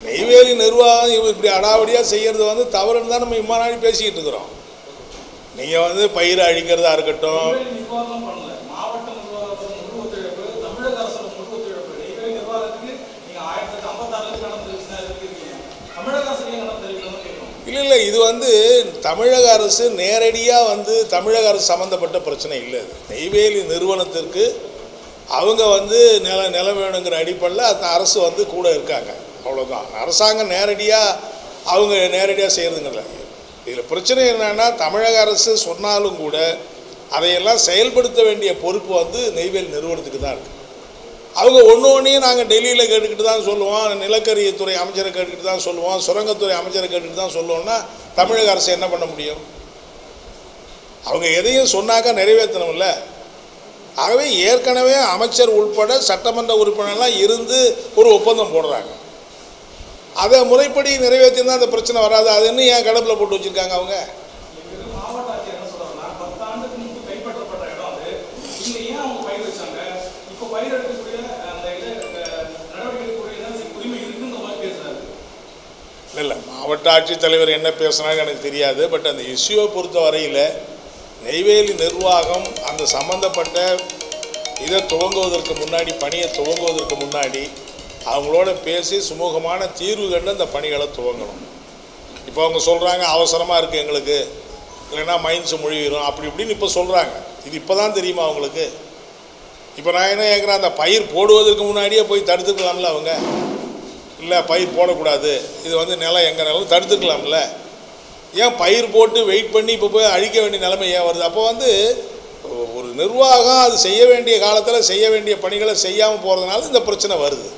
நெய்வேலி நிர்வாகம் இவ இப்படி அடாவடியாக செய்கிறது வந்து தவறுன்னு தான் நம்ம இம்மா நாள் பேசிக்கிட்டு இருக்கிறோம் நீங்கள் வந்து பயிரை அழிக்கிறதா இருக்கட்டும் நெய்வேலி நிர்வாகம் பண்ணல மாவட்ட நிர்வாகத்தோட முழு ஒத்துழைப்பு தமிழக அரசோட முழு ஒத்துழைப்பு நெய்வேலி நிர்வாகத்துக்கு நீங்க ஆயிரத்தி தொள்ளாயிரத்தி ஐம்பத்தாறுல கடன் தெரிவிச்சுதான் இருக்கீங்க தமிழக அரசு ஏன் கடன் தெரிவிக்கணும்னு கேட்கணும் இல்லை இல்லை இது வந்து தமிழக அரசு நேரடியாக வந்து தமிழக அரசு சம்மந்தப்பட்ட பிரச்சனை இல்லை இது நெய்வேலி நிறுவனத்திற்கு அவங்க வந்து நில நிலம் வேணுங்கிற அடிப்படையில் அந்த அரசு வந்து கூட இருக்காங்க அவ்வளோதான் அரசாங்கம் நேரடியாக அவங்க நேரடியாக செய்கிறதுங்கல்ல இதில் பிரச்சனை என்னன்னா தமிழக அரசு சொன்னாலும் கூட அதையெல்லாம் செயல்படுத்த வேண்டிய பொறுப்பு வந்து நெய்வேலி நிறுவனத்துக்கு தான் இருக்குது அவங்க ஒன்று ஒன்றையும் நாங்கள் டெல்லியில் கேட்டுக்கிட்டு தான் சொல்லுவோம் நிலக்கரித்துறை அமைச்சரை கேட்டுக்கிட்டு தான் சொல்லுவோம் சுரங்கத்துறை அமைச்சரை கேட்டுக்கிட்டு தான் சொல்லுவோம்னா தமிழக அரசு என்ன பண்ண முடியும் அவங்க எதையும் சொன்னாக்கா நிறைவேற்றணும்ல ஆகவே ஏற்கனவே அமைச்சர் உட்பட சட்டமன்ற உறுப்பினர்லாம் இருந்து ஒரு ஒப்பந்தம் போடுறாங்க அதை முறைப்படி நிறைவேற்றினா அந்த பிரச்சனை வராது அது இன்னும் ஏன் கடப்பில் போட்டு வச்சுருக்காங்க அவங்க எங்க மாவட்ட ஆட்சியர் என்ன சொல்றாருன்னா பத்தாண்டுக்கு முன்பு கைப்பற்றப்பட்ட இடம் அது இங்க ஏன் அவங்க பயிர் வச்சாங்க இப்போ பயிர் எடுக்கக்கூடிய அந்த இது அஹ், நடவடிக்கை எடுக்கக்கூடிய என்ன உரிமை இருக்குன்ற மாதிரி பேசுறாரு இல்லை இல்லை மாவட்ட ஆட்சித்தலைவர் என்ன பேசுனாங்க எனக்கு தெரியாது பட் அந்த இஷ்யூவை பொறுத்த வரையில் நெய்வேலி நிர்வாகம் அந்த சம்மந்தப்பட்ட இதை துவங்குவதற்கு முன்னாடி பணியை துவங்குவதற்கு முன்னாடி அவங்களோட பேசி சுமூகமான தீர்வு கண்டு அந்த பணிகளை துவங்கணும் இப்போ அவங்க சொல்கிறாங்க அவசரமாக இருக்குது எங்களுக்கு இல்லைன்னா மைன்ஸ் மொழிகிறோம் அப்படி இப்படின்னு இப்போ சொல்கிறாங்க இது இப்போ தான் தெரியுமா அவங்களுக்கு இப்போ நான் என்ன கேட்குறேன் அந்த பயிர் போடுவதற்கு முன்னாடியே போய் தடுத்துக்கலாம்ல அவங்க இல்லை பயிர் போடக்கூடாது இது வந்து நிலம் எங்கள் நிலம் தடுத்துக்கலாம்ல ஏன் பயிர் போட்டு வெயிட் பண்ணி இப்போ போய் அழிக்க வேண்டிய நிலைமை ஏன் வருது அப்போ வந்து ஒரு நிர்வாகம் அது செய்ய வேண்டிய காலத்தில் செய்ய வேண்டிய பணிகளை செய்யாமல் போகிறதுனால இந்த பிரச்சனை வருது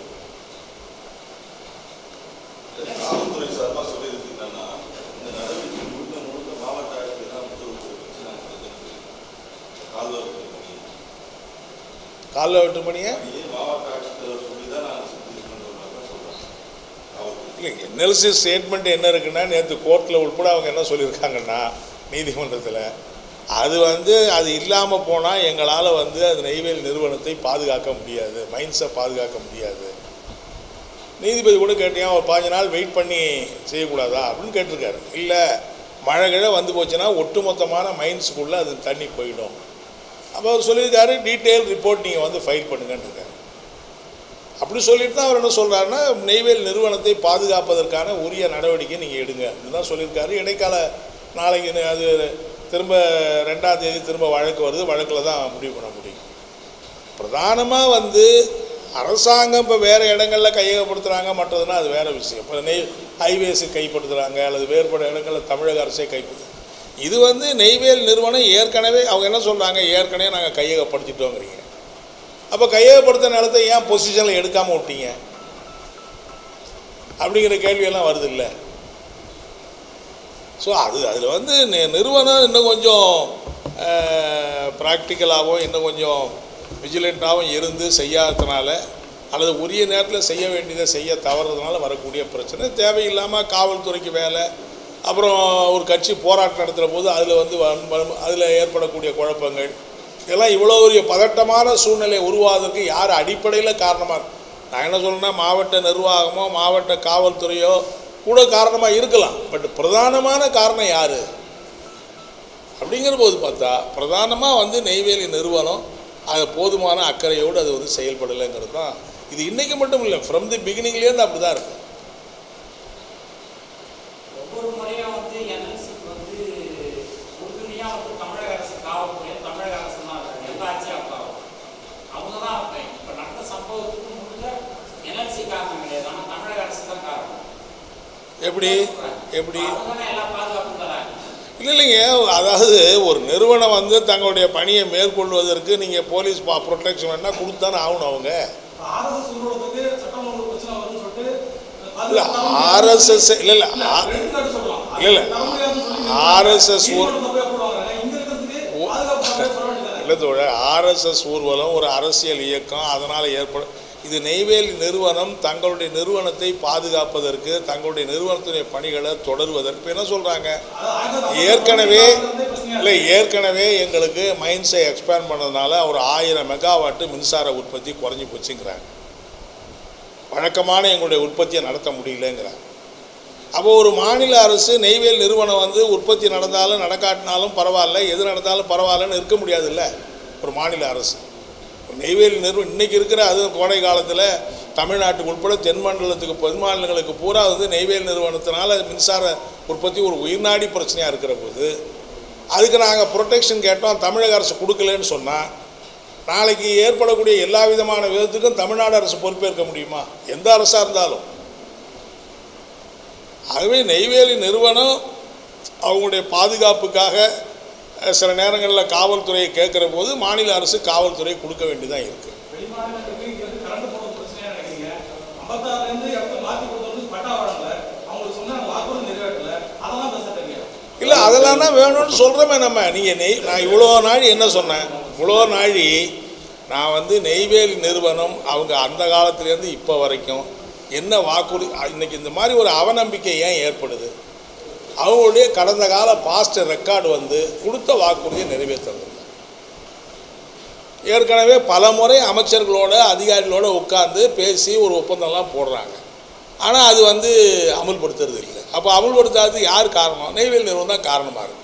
காவல்துறை சார்பாக சொல்லியிருக்கு என்னன்னா இந்த நடவடிக்கை முழுக்க முழுக்க மாவட்ட ஆட்சியர் தான் உத்தரவு பிறப்பிச்சு நாங்கள் செஞ்சிருக்கோம். கால்வாய் பணி காலைல எட்டு மணியே பணியை மாவட்ட ஆட்சித்தலைவர் சொல்லி தான் நாங்கள் செஞ்சிருக்கோன்ற மாதிரி தான் சொல்கிறாங்க காவல்துறை இல்லை என்எல்சி ஸ்டேட்மெண்ட் என்ன இருக்குன்னா நேற்று கோர்ட்டில் உட்பட அவங்க என்ன சொல்லியிருக்காங்கன்னா நீதிமன்றத்தில் அது வந்து அது இல்லாமல் போனால் எங்களால் வந்து அது நெய்வேலி நிறுவனத்தை பாதுகாக்க முடியாது மைன்ஸை பாதுகாக்க முடியாது நீதிபதி கூட கேட்டேன் ஒரு பாஞ்சு நாள் வெயிட் பண்ணி செய்யக்கூடாதா அப்படின்னு கேட்டிருக்காரு இல்லை மழை கிழ வந்து போச்சுன்னா ஒட்டுமொத்தமான மைன்ஸுக்குள்ளே அது தண்ணி போயிடும் அப்போ அவர் சொல்லியிருக்காரு டீட்டெயில் ரிப்போர்ட் நீங்கள் வந்து ஃபைல் பண்ணுங்கன்னு இருக்காரு அப்படி சொல்லிட்டு தான் அவர் என்ன சொல்கிறாருன்னா நெய்வேலி நிறுவனத்தை பாதுகாப்பதற்கான உரிய நடவடிக்கை நீங்கள் எடுங்க அப்படின்னு தான் சொல்லியிருக்காரு இடைக்கால நாளைக்கு நி- அது திரும்ப ரெண்டாம் தேதி திரும்ப வழக்கு வருது வழக்கில் தான் முடிவு பண்ண முடியும் பிரதானமாக வந்து அரசாங்கம் இப்போ வேறு இடங்களில் கையகப்படுத்துகிறாங்க மற்றதுன்னா அது வேறு விஷயம் இப்போ நெய் ஹைவேஸு கைப்படுத்துகிறாங்க அல்லது வேறுபட்ட இடங்களில் தமிழக அரசே கைப்படுத்து இது வந்து நெய்வேல் நிறுவனம் ஏற்கனவே அவங்க என்ன சொல்கிறாங்க ஏற்கனவே நாங்கள் கையகப்படுத்திட்டோங்கிறீங்க அப்போ கையகப்படுத்த நிலத்தை ஏன் பொசிஷனில் எடுக்காமல் விட்டீங்க அப்படிங்கிற கேள்வியெல்லாம் வருது இல்லை ஸோ அது அதில் வந்து நி- நிறுவனம் இன்னும் கொஞ்சம் ப்ராக்டிக்கலாகவும் இன்னும் கொஞ்சம் விஜிலண்ட்டாகவும் இருந்து செய்யாததுனால அல்லது உரிய நேரத்தில் செய்ய வேண்டியதை செய்ய தவறுறதுனால வரக்கூடிய பிரச்சனை தேவையில்லாமல் காவல்துறைக்கு வேலை அப்புறம் ஒரு கட்சி போராட்டம் நடத்துகிற போது அதில் வந்து அதில் ஏற்படக்கூடிய குழப்பங்கள் இதெல்லாம் இவ்வளோ பெரிய பதட்டமான சூழ்நிலை உருவாவதற்கு யார் அடிப்படையில் காரணமாக நான் என்ன சொல்றேன்னா மாவட்ட நிர்வாகமோ மாவட்ட காவல்துறையோ கூட காரணமாக இருக்கலாம் பட் பிரதானமான காரணம் யார் அப்படிங்கிற போது பார்த்தா பிரதானமாக வந்து நெய்வேலி நிறுவனம் அது போதுமான அக்கறையோடு அது வந்து செயல்படலைங்கிறது தான் இது இன்றைக்கி மட்டும் இல்லை ஃப்ரம் தி பிகினிங்லேருந்து அப்படி தான் இருக்குது ஒவ்வொரு முறையும் வந்து என்எல்சிக்கு வந்து உறுதுணையா வந்து தமிழக அரசு காவல்துறை தமிழக அரசு தான் இருக்காங்க. எல்லா ஆட்சியும் இருக்காங்க அவங்க தான் இருப்பாங்க இப்போ நடந்த சம்பவத்துக்கு முழுக்க என்எல்சி காரணம் கிடையாது ஆனால் தமிழக அரசு தான் காரணம் எப்படி எப்படி அவங்க தான் எல்லா பாதுகாப்பும் தராங்க இல்லை இல்லைங்க அதாவது ஒரு நிறுவனம் வந்து தங்களுடைய பணியை மேற்கொள்வதற்கு நீங்கள் போலீஸ் பா ப்ரொடெக்ஷன் வேணால் கொடுத்தானே ஆகணும் அவங்க ஆர்எஸ்எஸ் உருவத்துக்கு சட்டம் ஒழுங்கு பிரச்சனை வரும்னு சொல்லிட்டு இல்லை ஆர்எஸ்எஸ் இல்லை இல்லை ஆ- எடுத்துக்காட்டு சொல்லலாம் இல்ல, இல்ல. தர முடியாதுன்னு சொல்லி RSS ஊர்- நீதிமன்றத்துல போய் போடுவாங்க இங்க இருக்கிறதுக்கு பாதுகாப்பு பண்றது சொல்ல வேண்டியதானே இல்லை தோழ ஆர்எஸ்எஸ் ஊர்வலம் ஒரு அரசியல் இயக்கம் அதனால் ஏற்படும் இது நெய்வேலி நிறுவனம் தங்களுடைய நிறுவனத்தை பாதுகாப்பதற்கு தங்களுடைய நிறுவனத்துடைய பணிகளை தொடர்வதற்கு இப்ப என்ன சொல்கிறாங்க ஏற்கனவே இல்லை ஏற்கனவே எங்களுக்கு மைன்ஸை எக்ஸ்பேண்ட் பண்ணதுனால ஒரு ஆயிரம் மெகாவாட்டு மின்சார உற்பத்தி குறைஞ்சி போச்சுங்கிறாங்க வழக்கமான எங்களுடைய உற்பத்தியை நடத்த முடியலங்கிறாங்க அப்போ ஒரு மாநில அரசு நெய்வேல் நிறுவனம் வந்து உற்பத்தி நடந்தாலும் நடக்காட்டினாலும் பரவாயில்ல எது நடந்தாலும் பரவாயில்லன்னு இருக்க முடியாதுல்ல ஒரு மாநில அரசு ஒரு நெய்வேலி நிறுவனம் இன்றைக்கி இருக்கிற அது கோடை காலத்தில் தமிழ்நாட்டுக்கு உட்பட தென் மண்டலத்துக்கு தென் மாநிலங்களுக்கு பூரா வந்து நெய்வேலி நிறுவனத்தினால மின்சார உற்பத்தி ஒரு உயிர்நாடி பிரச்சனையாக இருக்கிற போது அதுக்கு நாங்கள் ப்ரொடெக்ஷன் கேட்டோம் தமிழக அரசு கொடுக்கலன்னு சொன்னால் நாளைக்கு ஏற்படக்கூடிய எல்லா விதமான விதத்துக்கும் தமிழ்நாடு அரசு பொறுப்பேற்க முடியுமா எந்த அரசாக இருந்தாலும் ஆகவே நெய்வேலி நிறுவனம் அவங்களுடைய பாதுகாப்புக்காக அஹ், சில நேரங்களில் காவல்துறையை கேட்குற போது மாநில அரசு காவல்துறை கொடுக்க வேண்டியதாக இருக்குது வெளிமாநிலத்துக்கு இங்க வந்து கரண்ட் போடுறது பிரச்சனையா நினைக்கிறீங்க ஐம்பத்தாறுல இருந்து இடத்த மாத்தி கொடுத்து வந்து பட்டா வழங்கல அவங்களுக்கு சொன்ன வாக்குறுதி நிறைவேற்றல அதெல்லாம் பேச தெரியாது இல்லை அதெல்லாம் தான் வேணும்னு சொல்கிறோமே நம்ம நீங்கள் நெய் நான் இவ்வளோ நாள் என்ன சொன்னேன் இவ்வளோ நாழி நான் வந்து நெய்வேலி நிறுவனம் அவங்க அந்த காலத்துலேருந்து இப்போ வரைக்கும் என்ன வாக்குறுதி இன்னைக்கு இந்த மாதிரி ஒரு அவநம்பிக்கை ஏன் ஏற்படுது அவங்களுடைய கடந்த கால பாஸ்ட் ரெக்கார்டு வந்து கொடுத்த வாக்குறுதியை நிறைவேற்றுறது இல்ல. ஏற்கனவே பல முறை அமைச்சர்களோட அதிகாரிகளோட உட்கார்ந்து பேசி ஒரு ஒப்பந்தம்லாம் போடுறாங்க ஆனால் அது வந்து அமுல்படுத்துறது இல்லை அப்போ அமுல்படுத்தாதது யார் காரணம் நெய்வேலி நிறுவனம் தான் காரணமாக இருக்கு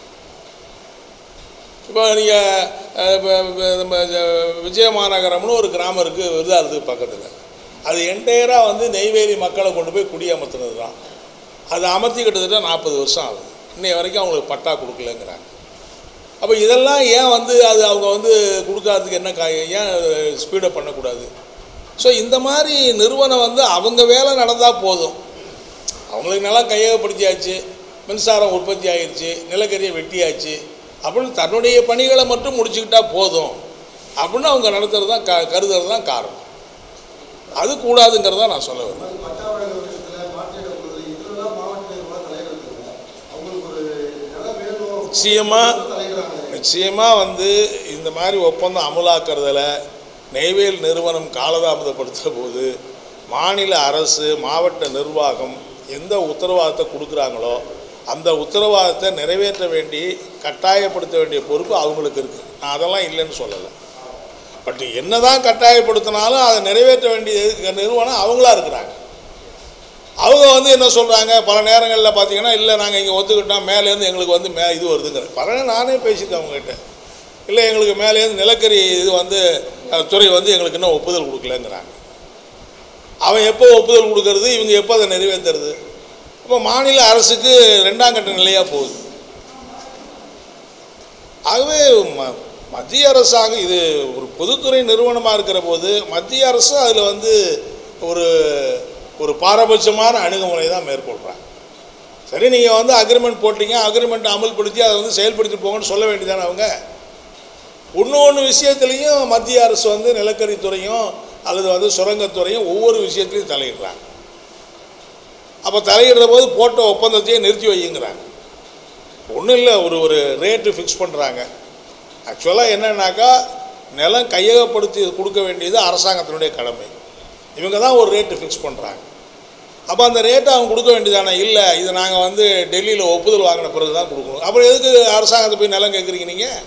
இப்போ நீங்கள் நம்ம அஹ், விஜய மாநகரம்னு ஒரு கிராமம் இருக்குது விருதாலத்துக்கு பக்கத்தில் அது என்டையராக வந்து நெய்வேலி மக்களை கொண்டு போய் குடியமர்த்தினது தான் அது அமர்த்தி கிட்டத்தட்ட நாற்பது வருஷம் ஆகுது இன்னைய வரைக்கும் அவங்களுக்கு பட்டா கொடுக்கலங்கிறாங்க அப்போ இதெல்லாம் ஏன் வந்து அது அவங்க வந்து கொடுக்காததுக்கு என்ன கா ஏன் ஸ்பீடப் பண்ணக்கூடாது ஸோ இந்த மாதிரி நிறுவனம் வந்து அவங்க வேலை நடந்தால் போதும் அவங்களுக்கு நிலம் கையகப்படுத்தியாச்சு மின்சாரம் உற்பத்தி ஆயிடுச்சு நிலக்கரியை வெட்டியாச்சு அப்படின்னு தன்னுடைய பணிகளை மட்டும் முடிச்சுக்கிட்டா போதும் அப்படின்னு அவங்க நடத்துறது தான் க கருதுறது தான் காரணம் அது கூடாதுங்கிறத நான் சொல்ல வரேன் மாதிரி பட்டா வழங்கல் விஷயத்துல மாற்றிட போகிறது இதுலலாம் மாவட்ட நிர்வாக தலைவர் இருக்காங்க அவங்களுக்கு ஒரு நிலம் வேணும் நிச்சயமா தலைகிறாங்க நிச்சயமாக வந்து இந்த மாதிரி ஒப்பந்தம் அமலாக்குறதுல நெய்வேல் நிறுவனம் காலதாமதப்படுத்துகிற போது மாநில அரசு மாவட்ட நிர்வாகம் எந்த உத்தரவாதத்தை கொடுக்குறாங்களோ அந்த உத்தரவாதத்தை நிறைவேற்ற வேண்டி கட்டாயப்படுத்த வேண்டிய பொறுப்பு அவங்களுக்கு இருக்குது நான் அதெல்லாம் இல்லைன்னு சொல்லலை பட் என்னதான் கட்டாயப்படுத்தினாலும் அதை நிறைவேற்ற வேண்டிய நிறுவனம் அவங்களா இருக்கிறாங்க அவங்க வந்து என்ன சொல்கிறாங்க பல நேரங்களில் பார்த்தீங்கன்னா இல்லை நாங்கள் இங்கே ஒத்துக்கிட்டோம் மேலேருந்து எங்களுக்கு வந்து மே இது வருதுங்கிற பல நானே பேசியிருக்கேன் அவங்ககிட்ட இல்லை எங்களுக்கு மேலேருந்து நிலக்கரி இது வந்து அஹ், துறை வந்து எங்களுக்கு இன்னும் ஒப்புதல் கொடுக்கலங்கிறாங்க அவன் எப்போ ஒப்புதல் கொடுக்கறது இவங்க எப்போ அதை நிறைவேற்றுறது அப்போ மாநில அரசுக்கு ரெண்டாம் கட்ட நிலையாக போகுது ஆகவே ம மத்திய அரசாங்கம் இது ஒரு பொதுத்துறை நிறுவனமாக இருக்கிற போது மத்திய அரசு அதில் வந்து ஒரு ஒரு பாரபட்சமான அணுகுமுறை தான் மேற்கொள்கிறாங்க சரி நீங்கள் வந்து அக்ரிமெண்ட் போட்டீங்க அக்ரிமெண்ட் அமல்படுத்தி அதை வந்து செயல்படுத்தி போங்கன்னு சொல்ல வேண்டியதானே அவங்க ஒன்று ஒன்று விஷயத்துலையும் மத்திய அரசு வந்து நிலக்கரித்துறையும் அல்லது வந்து சுரங்கத்துறையும் ஒவ்வொரு விஷயத்துலையும் தலையிடுறாங்க அப்போ தலையிடுற போது போட்ட ஒப்பந்தத்தையே நிறுத்தி வையுங்கிறாங்க ஒன்றும் இல்லை ஒரு ஒரு ரேட்டு ஃபிக்ஸ் பண்ணுறாங்க ஆக்சுவலாக என்னன்னாக்கா நிலம் கையகப்படுத்தி கொடுக்க வேண்டியது அரசாங்கத்தினுடைய கடமை இவங்க தான் ஒரு ரேட்டு ஃபிக்ஸ் பண்ணுறாங்க அப்போ அந்த ரேட்டை அவங்க கொடுக்க வேண்டியதானே இல்லை இது நாங்கள் வந்து டெல்லியில் ஒப்புதல் வாங்கின பிறகு தான் கொடுக்கணும் அப்புறம் எதுக்கு அரசாங்கத்தை போய் நிலம் கேட்குறீங்க நீங்கள்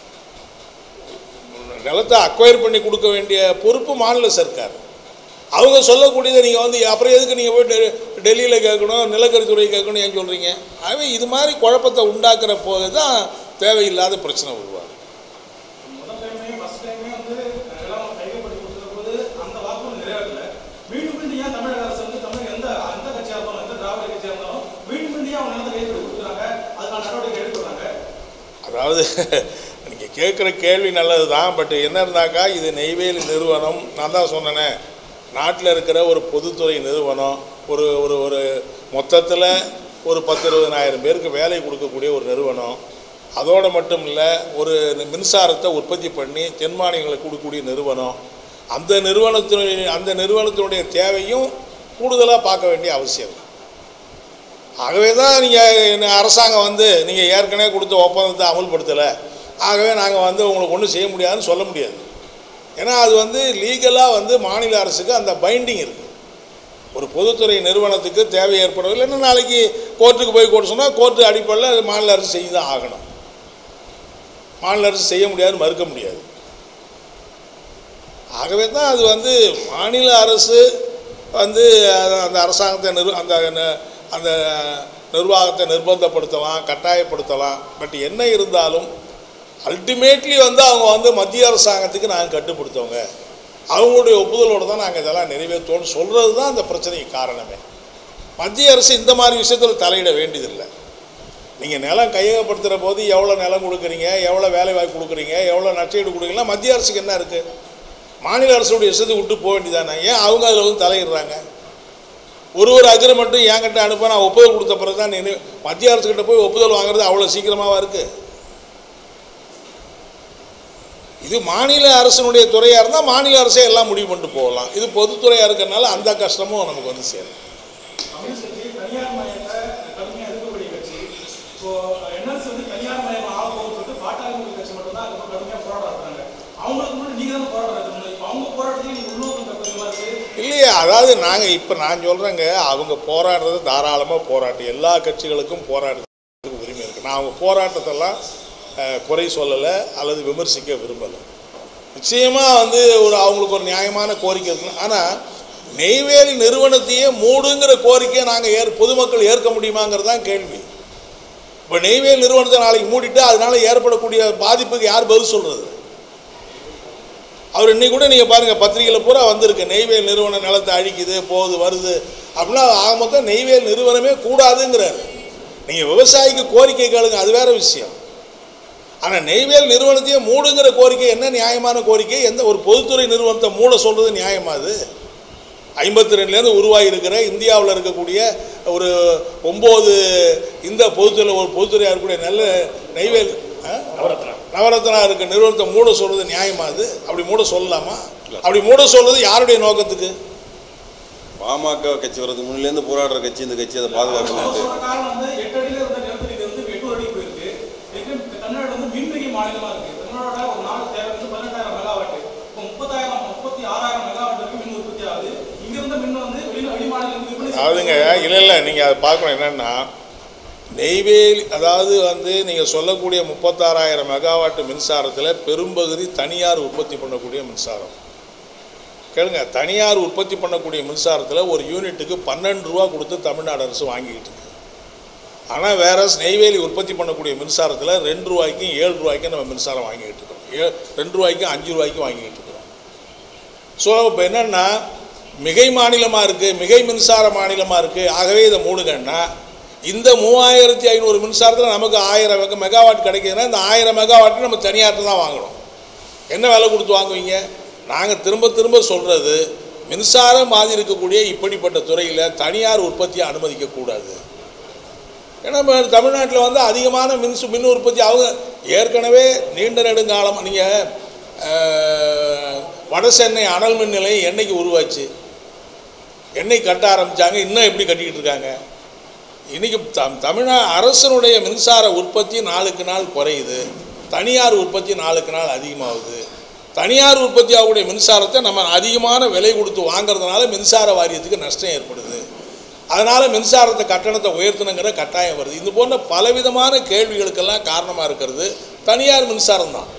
நிலத்தை அக்வயர் பண்ணி கொடுக்க வேண்டிய பொறுப்பு மாநில சர்க்கார் அவங்க சொல்லக்கூடியதை நீங்கள் வந்து அப்புறம் எதுக்கு நீங்கள் போய் டெ- டெல்லியில் கேட்கணும் நிலக்கரித்துறை கேட்கணும் ஏன் சொல்கிறீங்க ஆகவே இது மாதிரி குழப்பத்தை உண்டாக்குற போது தான் தேவையில்லாத பிரச்சனை உருவாகும் முதல் டைமே ஃபர்ஸ்ட் டைமே வந்து நிலம் கையப்படுத்தி கொடுத்த போது அந்த வாக்குறுதி நிறைவேறல மீண்டும் மீண்டும் ஏன் தமிழக அரசு வந்து தமிழக எந்த எந்த கட்சியாக இருந்தாலும் எந்த திராவிட கட்சியாக இருந்தாலும் மீண்டும் மீண்டும் ஏன் அவங்க நிலத்தை கைப்பற்றி கொடுக்குறாங்க அதுக்கான நடவடிக்கை எடுக்கிறாங்க அதாவது நீங்கள் கேட்குற கேள்வி நல்லது தான் பட் என்ன இருந்தாக்கா இது நெய்வேலி நிறுவனம் நான் தான் சொன்னேனே நாட்டில் இருக்கிற ஒரு பொதுத்துறை நிறுவனம் ஒரு ஒரு ஒரு மொத்தத்தில் ஒரு பத்து இருபதனாயிரம் பேருக்கு வேலை கொடுக்கக்கூடிய ஒரு நிறுவனம் அதோடு மட்டும் இல்லை ஒரு மின்சாரத்தை உற்பத்தி பண்ணி தென் மாநிலங்களுக்கு கொடுக்கக்கூடிய நிறுவனம் அந்த நிறுவனத்தினுடைய அந்த நிறுவனத்தினுடைய தேவையும் கூடுதலாக பார்க்க வேண்டிய அவசியம் ஆகவே தான் நீங்கள் அரசாங்கம் வந்து நீங்கள் ஏற்கனவே கொடுத்த ஒப்பந்தத்தை அமல்படுத்தலை ஆகவே நாங்கள் வந்து உங்களுக்கு ஒன்றும் செய்ய முடியாதுன்னு சொல்ல முடியாது ஏன்னா அது வந்து லீகலாக வந்து மாநில அரசுக்கு அந்த பைண்டிங் இருக்குது ஒரு பொதுத்துறை நிறுவனத்துக்கு தேவை ஏற்படும் இல்லைன்னா நாளைக்கு கோர்ட்டுக்கு போய் கோர்ட் சொன்னால் கோர்ட்டு அடிப்படையில் அது மாநில அரசு செய்து தான் ஆகணும் மாநில அரசு செய்ய முடியாது மறுக்க முடியாது ஆகவே தான் அது வந்து மாநில அரசு வந்து அத- அந்த அரசாங்கத்தை நிர் அந்த ந- அந்த நிர்வாகத்தை நிர்பந்தப்படுத்தலாம் கட்டாயப்படுத்தலாம் பட் என்ன இருந்தாலும் அல்டிமேட்லி வந்து அவங்க வந்து மத்திய அரசாங்கத்துக்கு நாங்கள் கட்டுப்படுத்தவங்க அவங்களுடைய ஒப்புதலோடு தான் நாங்கள் இதெல்லாம் நிறைவேற்றுவோம்னு சொல்கிறது தான் அந்த பிரச்சனைக்கு காரணமே மத்திய அரசு இந்த மாதிரி விஷயத்தில் தலையிட வேண்டியதில்லை நீங்கள் நிலம் கையகப்படுத்துகிற போது எவ்வளோ நிலம் கொடுக்குறீங்க எவ்வளோ வேலை வாய்ப்பு கொடுக்குறீங்க எவ்வளோ நஷ்டஈடு கொடுக்குறீங்களா மத்திய அரசுக்கு என்ன இருக்குது மாநில அரசுடைய இஷ்டத்துக்கு விட்டு போக வேண்டியதானே ஏன் அவங்க அதில் வந்து தலையிடுறாங்க ஒரு ஒரு அக்ரிமெண்ட்டும் என்கிட்ட அனுப்ப நான் ஒப்புதல் கொடுத்த பிறகு தான் நீ மத்திய அரசுக்கிட்ட போய் ஒப்புதல் வாங்குறது அவ்வளோ சீக்கிரமாவா இருக்குது இது மாநில அரசினுடைய துறையாக இருந்தால் மாநில அரசே எல்லாம் முடிவு பண்ணிட்டு போகலாம் இது பொதுத்துறையாக இருக்கிறனால அந்த கஷ்டமும் நமக்கு வந்து சேரும் கம்யூனிஸ்ட் கட்சி தனியார் மயத்தை கடுமையாக இருக்கக்கூடிய கட்சி இப்போ என்எல்சி வந்து தனியார் மயம் ஆக போகுதுன்னு சொல்லிட்டு பாட்டாளி மக்கள் கட்சி மட்டும்தான் அது கடுமையாக போராடுறாங்க அவங்களுக்கு முன்னாடி நீங்க தானே போராடுறது இப்போ அவங்க போராட்டத்தையும் நீங்க உள்நோக்கம் தப்புமா இருக்கு இல்லையே அதாவது நாங்கள் இப்போ நான் சொல்கிறேங்க அவங்க போராடுறது தாராளமாக போராட்டம் எல்லா கட்சிகளுக்கும் போராடுறதுக்கு உரிமை இருக்குது நான் அவங்க போராட்டத்தெல்லாம் அஹ், குறை சொல்லலை அல்லது விமர்சிக்க விரும்பலை நிச்சயமாக வந்து ஒரு அவங்களுக்கு ஒரு நியாயமான கோரிக்கை இருக்குன்னு ஆனால் நெய்வேலி நிறுவனத்தையே மூடுங்கிற கோரிக்கையை நாங்கள் ஏற் பொதுமக்கள் ஏற்க முடியுமாங்கிறது தான் கேள்வி இப்போ நெய்வேலி நிறுவனத்தை நாளைக்கு மூடிட்டு அதனால ஏற்படக்கூடிய பாதிப்புக்கு யார் பதில் சொல்கிறது அவர் இன்னைக்கு கூட நீங்கள் பாருங்கள் பத்திரிகையில் பூரா வந்திருக்கு நெய்வேல் நிறுவன நிலத்தை அழிக்குது போகுது வருது அப்படின்னா ஆக மொத்தம் நெய்வேல் நிறுவனமே கூடாதுங்கிறாரு நீங்கள் விவசாயிக்கு கோரிக்கை கேளுங்க அது வேற விஷயம் ஆனால் நெய்வேல் நிறுவனத்தையே மூடுங்கிற கோரிக்கை என்ன நியாயமான கோரிக்கை எந்த ஒரு பொதுத்துறை நிறுவனத்தை மூட சொல்கிறது நியாயமா அது ஐம்பத்தி ரெண்டுலேருந்து உருவாகியிருக்கிற இந்தியாவில் இருக்கக்கூடிய ஒரு ஒம்பது இந்த பொதுத்துறை ஒரு பொதுத்துறையாக இருக்கக்கூடிய நல்ல நெய்வேல் ஆ? நவரத்னா இருக்க நிறுவனத்தை மூட சொல்றது நியாயமா அது அப்படி மூட சொல்லலாமா அப்படி மூட சொல்றது யாருடைய நோக்கத்துக்கு பாமக கட்சி வரதுக்கு முன்னிலேருந்து போராடுற கட்சி இந்த கட்சி அதை அவங்க பாதுகாக்கணும் சொல்ற காரணம் வந்து எட்டு அடியில இருந்த நிலத்துக்கு இது வந்து எட்நூறு அடி போயிருக்கு எட்டு தமிழ்நாடு வந்து மின்மிகை மாநிலமா இருக்கு தமிழ்நாடோட ஒரு நாள் தேவை வந்து பதினெட்டாயிரம் மெகாவாட் இப்போ முப்பத்தாயிரம் முப்பத்தி ஆறாயிரம் மெகாவாட் வரைக்கும் மின் உற்பத்தி ஆகுது இங்க இருந்த மின் வந்து வெளி வெளி மாநிலங்களுக்கு விற்பனை அதாவதுங்க செய்யப்படுது. இல்லை இல்லை நீங்கள் அதை பார்க்கணும் என்னன்னா நெய்வேலி அதாவது வந்து நீங்கள் சொல்லக்கூடிய முப்பத்தாறாயிரம் மெகாவாட் மின்சாரத்தில் பெரும்பகுதி தனியார் உற்பத்தி பண்ணக்கூடிய மின்சாரம் கேளுங்க தனியார் உற்பத்தி பண்ணக்கூடிய மின்சாரத்தில் ஒரு யூனிட்டுக்கு பன்னெண்டு ரூபா கொடுத்து தமிழ்நாடு அரசு வாங்கிக்கிட்டு இருக்கு ஆனால் வேற நெய்வேலி உற்பத்தி பண்ணக்கூடிய மின்சாரத்தில் ரெண்டு ரூபாய்க்கும் ஏழு ரூபாய்க்கும் நம்ம மின்சாரம் வாங்கிக்கிட்டு இருக்கோம் ஏ ரெண்டு ரூபாய்க்கும் அஞ்சு ரூபாய்க்கும் வாங்கிக்கிட்டு இருக்கிறோம் ஸோ இப்போ என்னென்னா மிகை மாநிலமாக இருக்குது மிகை மின்சார மாநிலமாக இருக்குது ஆகவே இதை மூடுங்கன்னா இந்த மூவாயிரத்தி ஐநூறு மின்சாரத்தில் நமக்கு ஆயிரம் மெகா மெகாவாட் கிடைக்குதுன்னா இந்த ஆயிரம் மெகாவாட் நம்ம தனியார்ட்ட தான் வாங்கணும் என்ன விலை கொடுத்து வாங்குவீங்க நாங்கள் திரும்ப திரும்ப சொல்கிறது மின்சாரம் மாதிரி இருக்கக்கூடிய இப்படிப்பட்ட துறையில் தனியார் உற்பத்தியை அனுமதிக்கக்கூடாது ஏன்னா இப்போ தமிழ்நாட்டில் வந்து அதிகமான மின் சு- மின் உற்பத்தி அவங்க ஏற்கனவே நீண்ட நெடுங்காலம் நீங்கள் வட சென்னை அனல் மின் நிலையம் என்னைக்கு உருவாச்சு என்னைக்கு கட்ட ஆரம்பித்தாங்க இன்னும் எப்படி கட்டிக்கிட்டு இருக்காங்க இன்றைக்கி தம் தமிழ்நா அரசனுடைய மின்சார உற்பத்தி நாளுக்கு நாள் குறையுது தனியார் உற்பத்தி நாளுக்கு நாள் அதிகமாகுது தனியார் உற்பத்தி ஆகக்கூடிய மின்சாரத்தை நம்ம அதிகமான விலை கொடுத்து வாங்குறதுனால மின்சார வாரியத்துக்கு நஷ்டம் ஏற்படுது அதனால் மின்சாரத்தை கட்டணத்தை உயர்த்தணுங்கிற கட்டாயம் வருது இது போன்ற பலவிதமான கேள்விகளுக்கெல்லாம் காரணமாக இருக்கிறது தனியார் மின்சாரம் தான்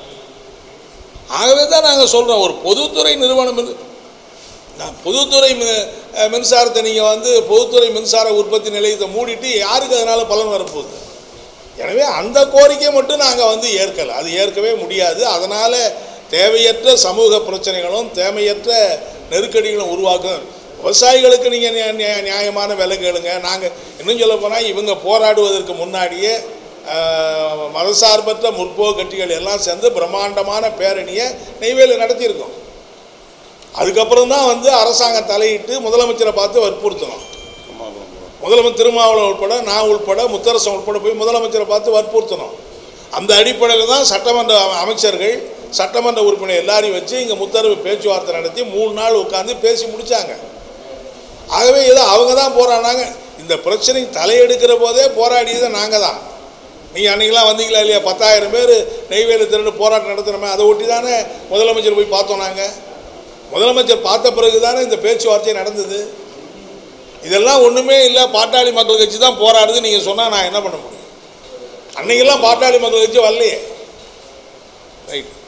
ஆகவே தான் நாங்கள் சொல்கிறோம் ஒரு பொதுத்துறை நிறுவனம் இரு- நான் பொதுத்துறை மி- அஹ் மின்சாரத்தை நீங்கள் வந்து பொதுத்துறை மின்சார உற்பத்தி நிலையத்தை மூடிட்டு யாருக்கு அதனால் பலன் வரப்போகுது எனவே அந்த கோரிக்கை மட்டும் நாங்கள் வந்து ஏற்கலை அது ஏற்கவே முடியாது அதனால் தேவையற்ற சமூக பிரச்சனைகளும் தேவையற்ற நெருக்கடிகளும் உருவாக்கும் விவசாயிகளுக்கு நீங்கள் நியாயமான விலை கேளுங்க நாங்கள் இன்னும் சொல்ல போனால் இவங்க போராடுவதற்கு முன்னாடியே ஆஹ், மதசார்பற்ற முற்போக்கு கட்சிகள் எல்லாம் சேர்ந்து பிரம்மாண்டமான பேரணியை நெய்வேலியில் நடத்தியிருக்கோம் அதுக்கப்புறம் தான் வந்து அரசாங்கம் தலையிட்டு முதலமைச்சரை பார்த்து வற்புறுத்தணும் முதலமைச்சர் திருமாவளவன் உட்பட நான் உட்பட முத்தரசன் உட்பட போய் முதலமைச்சரை பார்த்து வற்புறுத்தணும் அந்த அடிப்படையில் தான் சட்டமன்ற அம- அமைச்சர்கள் சட்டமன்ற உறுப்பினர் எல்லாரையும் வச்சு இங்கே முத்தரவு பேச்சுவார்த்தை நடத்தி மூணு நாள் உட்காந்து பேசி முடித்தாங்க ஆகவே ஏதோ அவங்க தான் போராடினாங்க இந்த பிரச்சனைக்கு தலையெடுக்கிற போதே போராடியது நாங்கள் தான் நீங்கள் அன்றைக்கெலாம் வந்தீங்களா இல்லையா பத்தாயிரம் பேர் நெய்வேலி திரண்டு போராட்டம் நடத்துகிறோமே அதை ஒட்டி தானே முதலமைச்சர் போய் பார்த்தோம் நாங்கள் முதலமைச்சர் பார்த்த பிறகு தானே இந்த பேச்சுவார்த்தை நடந்தது இதெல்லாம் ஒன்றுமே இல்லை பாட்டாளி மக்கள் கட்சி தான் போராடுது நீங்கள் சொன்னால் நான் என்ன பண்ண முடியும் அன்னைக்கெல்லாம் பாட்டாளி மக்கள் கட்சி வரலையே ரைட்